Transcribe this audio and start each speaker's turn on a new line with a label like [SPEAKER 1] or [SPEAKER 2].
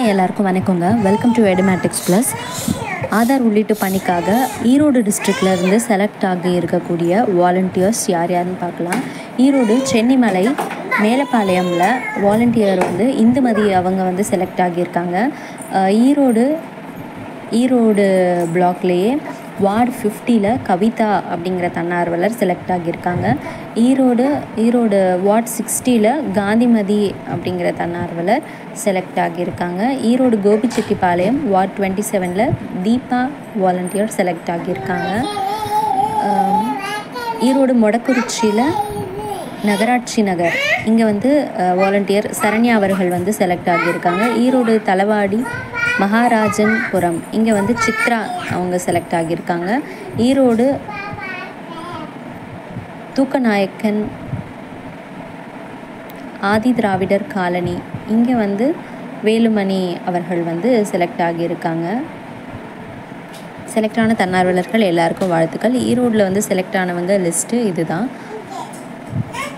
[SPEAKER 1] எல்லாருக்கும் வணக்கங்க welcome to Edumatics plus Aadhaar உள்ளீட்டு பணிக்காக ஈரோடு டிஸ்ட்ரிக்ட்ல இருந்து செலக்ட் ஆகி இருக்கக்கூடிய வாலண்டியர்ஸ் யார் யாருன்னு பார்க்கலாம் ஈரோடு சென்னிமலை மேலப்பாளையமில் வாலண்டியர் வந்து இந்துமதி அவங்க வந்து செலக்ட் ஆகியிருக்காங்க அஹ் ஈரோடு ஈரோடு பிளாக்லேயே வார்டு ஃபிஃப்டியில் கவிதா அப்படிங்கிற தன்னார்வலர் செலக்ட் ஆகியிருக்காங்க ஈரோடு ஈரோடு வார்டு சிக்ஸ்டியில் காந்திமதி அப்படிங்கிற தன்னார்வலர் செலக்ட் ஆகியிருக்காங்க ஈரோடு கோபிச்செட்டிப்பாளையம் வார்டு டுவெண்ட்டி செவனில் தீபா வாலண்டியர் செலக்ட் ஆகியிருக்காங்க ஆம், ஈரோடு மொடக்குறிச்சியில் நகராட்சி நகர் இங்கே வந்து வாலண்டியர் சரண்யா அவர்கள் வந்து செலக்ட் ஆகியிருக்காங்க ஈரோடு தலவாடி மகாராஜன்புரம் இங்கே வந்து சித்ரா அவங்க செலக்ட் ஆகியிருக்காங்க ஈரோடு தூக்கநாயக்கன் ஆதி திராவிடர் காலனி இங்கே வந்து வேலுமணி அவர்கள் வந்து செலக்ட் ஆகியிருக்காங்க செலக்ட் ஆன தன்னார்வலர்கள் எல்லாருக்கும் வாழ்த்துக்கள் ஈரோட்டில் வந்து செலக்ட் ஆனவங்க லிஸ்ட்டு இதுதான்